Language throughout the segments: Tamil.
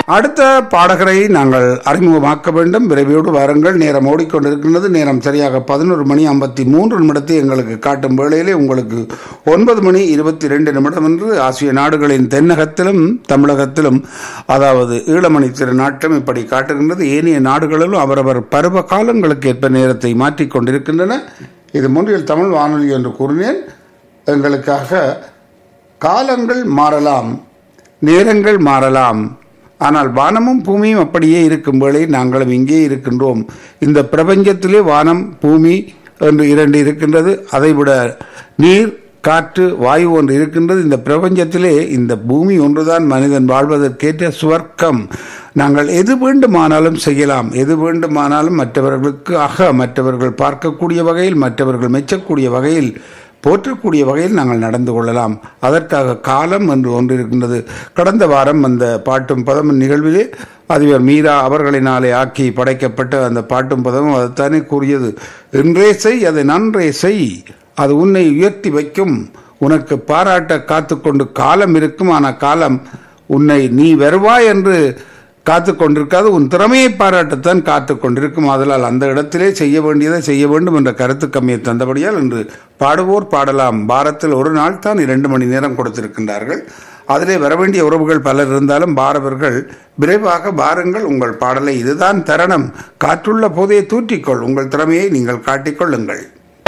அடுத்த பாடகரை நாங்கள் அறிமுகமாக்க வேண்டும் விரைவியோடு வாருங்கள் நேரம் ஓடிக்கொண்டிருக்கின்றது நேரம் சரியாக பதினோரு மணி ஐம்பத்தி மூன்று நிமிடத்தை எங்களுக்கு காட்டும் வேளையிலே உங்களுக்கு ஒன்பது மணி இருபத்தி ரெண்டு நிமிடம் என்று ஆசிய நாடுகளின் தென்னகத்திலும் தமிழகத்திலும் அதாவது ஈழமணி திருநாட்டம் இப்படி காட்டுகின்றது ஏனைய நாடுகளிலும் அவரவர் பருவ காலங்களுக்கு ஏற்ப நேரத்தை மாற்றிக்கொண்டிருக்கின்றன இது முன்றில் தமிழ் வானொலி என்று கூறினேன் எங்களுக்காக காலங்கள் மாறலாம் நேரங்கள் மாறலாம் ஆனால் வானமும் பூமியும் அப்படியே இருக்கும் வேளை நாங்களும் இங்கே இருக்கின்றோம் இந்த பிரபஞ்சத்திலே வானம் பூமி என்று இரண்டு இருக்கின்றது அதைவிட நீர் காற்று வாயு ஒன்று இருக்கின்றது இந்த பிரபஞ்சத்திலே இந்த பூமி ஒன்றுதான் மனிதன் வாழ்வதற்கேற்ற சுவர்க்கம் நாங்கள் எது வேண்டுமானாலும் செய்யலாம் எது வேண்டுமானாலும் மற்றவர்களுக்கு அக மற்றவர்கள் பார்க்கக்கூடிய வகையில் மற்றவர்கள் மெச்சக்கூடிய வகையில் போற்றக்கூடிய வகையில் நாங்கள் நடந்து கொள்ளலாம் அதற்காக காலம் என்று ஒன்று இருக்கின்றது கடந்த வாரம் அந்த பாட்டும் பதமும் நிகழ்விலே அதிபர் மீரா அவர்களினாலே ஆக்கி படைக்கப்பட்ட அந்த பாட்டும் பதமும் அதைத்தானே கூறியது இன்றே செய் அதை நன்றே செய் அது உன்னை உயர்த்தி வைக்கும் உனக்கு பாராட்ட காத்துக்கொண்டு காலம் இருக்கும் ஆனால் காலம் உன்னை நீ வருவாய் என்று காத்து கொண்டிருக்காது உன் திறமையை பாராட்டத்தான் காத்து கொண்டிருக்கும் ஆதலால் அந்த இடத்திலே செய்ய வேண்டியதை செய்ய வேண்டும் என்ற கருத்து கம்மியை தந்தபடியால் இன்று பாடுவோர் பாடலாம் பாரத்தில் ஒரு நாள் தான் இரண்டு மணி நேரம் கொடுத்திருக்கின்றார்கள் அதிலே வரவேண்டிய உறவுகள் பலர் இருந்தாலும் பாரவர்கள் விரைவாக பாருங்கள் உங்கள் பாடலை இதுதான் தருணம் காற்றுள்ள போதே தூற்றிக்கொள் உங்கள் திறமையை நீங்கள் காட்டிக்கொள்ளுங்கள்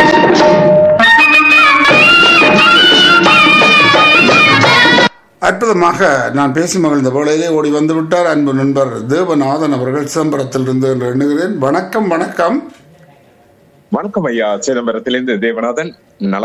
அற்புதமாக நான் பேசி மகிழ்ந்த வேளையிலே ஓடி வந்து விட்டார் அன்பு நண்பர் தேவநாதன் அவர்கள் சிதம்பரத்தில் இருந்து என்று எண்ணுகிறேன் வணக்கம் வணக்கம் வணக்கம் ஐயா சிதம்பரத்திலிருந்து தேவநாதன் நல